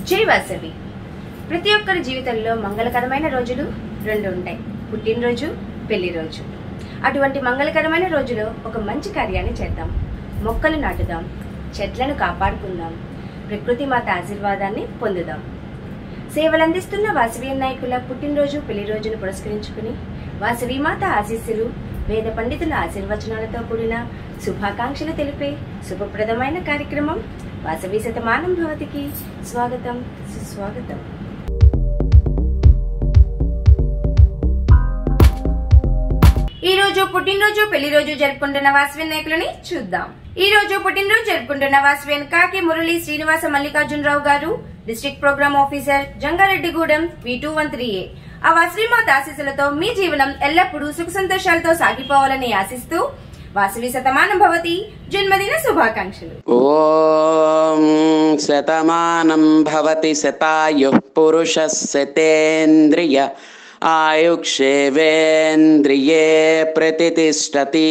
జై వాసవి ప్రతి ఒక్కరి జీవితంలో మంగళకరమైన రోజులు రెండు ఉంటాయి పుట్టినరోజు పెళ్లి రోజు అటువంటి మంగళకరమైన రోజులో ఒక మంచి కార్యాన్ని చేద్దాం మొక్కలు నాటుదాం చెట్లను కాపాడుకుందాం ప్రకృతి మాత ఆశీర్వాదాన్ని పొందుదాం సేవలందిస్తున్న వాసవి నాయకుల పుట్టినరోజు పెళ్లి రోజును పురస్కరించుకుని వాసవి మాత ఆశీస్సులు వేద పండితుల ఆశీర్వచనాలతో కూడిన శుభాకాంక్షలు తెలిపే శుభప్రదమైన కార్యక్రమం వాసవి శతమానం భవతికి స్వాగతం సుస్వాగతం ఈ రోజు పుట్టినరోజు పెళ్లి రోజు జరుపుకుంటున్న వాసవి నాయకులని చూద్దాం ఈ రోజు పుట్టినరోజు జరుపుకుంటున్న వాసవి కాకి Murali Srinivasa Mallikarjunarao garu district programme officer Jangareddygudem V two one three A ఆ వాసవిమాత ఆశీస్సులతో మీ జీవనం ఎల్లప్పుడూ సుఖ సంతోషాలతో సాగిపోవాలని ఆశిస్తూ వాసవి శతమానం భవతి జన్మదిన శుభాకాంక్షలు ॐ शतमानं भवति शतायुः पुरुषः शतेन्द्रिय आयुक्षेवेन्द्रिये प्रतितिष्ठति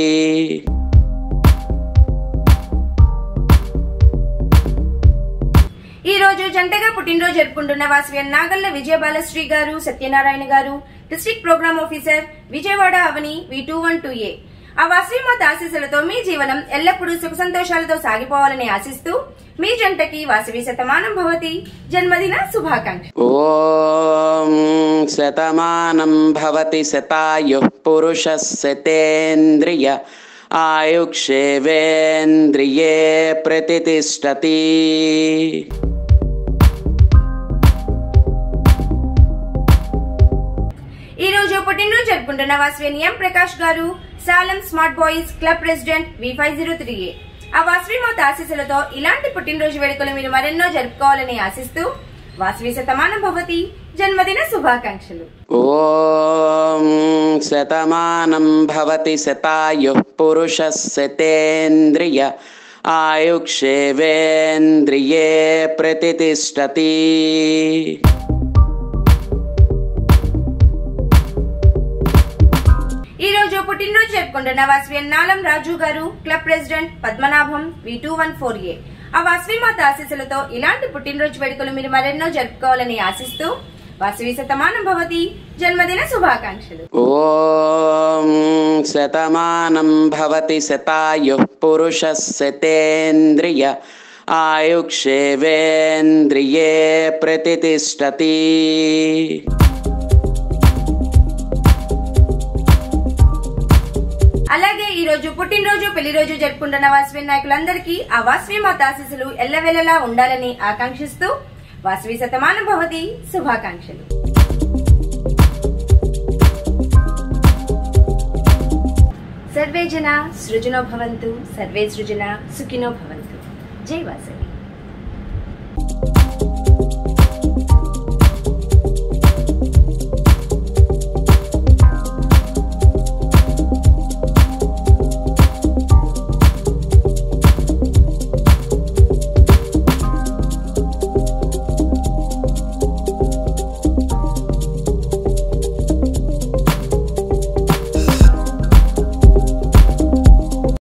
ఈ రోజు జంటగా పుట్టినరోజు జరుపుకుంటున్న Vasavi Nagalla విజయబాలశ్రీ garu Satyanarayana garu district programme officer Vijayawada Avani V two one two A ఆ వాసవిమాత ఆశీస్సులతో మీ జీవనం ఎల్లప్పుడూ సుఖ సంతోషాలతో సాగిపోవాలని ఆశిస్తూ మీ జంటకి వాసవి శతమానం భవతి జన్మదిన శుభాకాంక్ష ॐ शतमानं भवति शतायुः पुरुषः शतेन्द्रिय आयुक्षेवेन्द्रिये प्रतितिष्ठति ఈ రోజు పుట్టినరోజు జరుపుకుంటున్న వాసవి ఎం ప్రకాష్ గారు సాలం smart boys club president V five zero three A ఆ వాసవి మాత ఆశీస్సులతో ఇలాంటి పుట్టినరోజు వేడుకలు మీరు మరెన్నో జరుపుకోవాలని ఆశిస్తూ వాసవి శతమానం భవతి జన్మదిన శుభాకాంక్షలు ॐ शतमानं भवति शतायुः पुरुषः शतेन्द्रिय आयुक्षेवेन्द्रिये प्रतितिष्ठति ఈ రోజు పుట్టినరోజు జరుపుకుంటున్న Vasavi Nalam Raju garu club president Padmanabham V two one four A ఆ వాసవి మాత ఆశీస్సులతో ఇలాంటి పుట్టినరోజు వేడుకలు మీరు మరెన్నో జరుపుకోవాలని ఆశిస్తూ వాసవి శతమానం భవతి జన్మదిన శుభాకాంక్షలు ॐ शतमानं भवति शतायुः पुरुषः शतेन्द्रिय आयुक्षेवेन्द्रिये प्रतितिष्ठति అలాగే ఈ రోజు పుట్టినరోజు పెళ్లి రోజు జరుపుకుంటున్న వాసవి నాయకులందరికీ ఆ వాసవి మాత ఆశీస్సులు ఎల్లవెల్లలా ఉండాలని ఆకాంక్షిస్తూ వాసవి శతమానం భవతి శుభాకాంక్షలు సర్వే జన సృజనో భవంతు సర్వే సృజన సుఖినో భవంతు జై వాసవి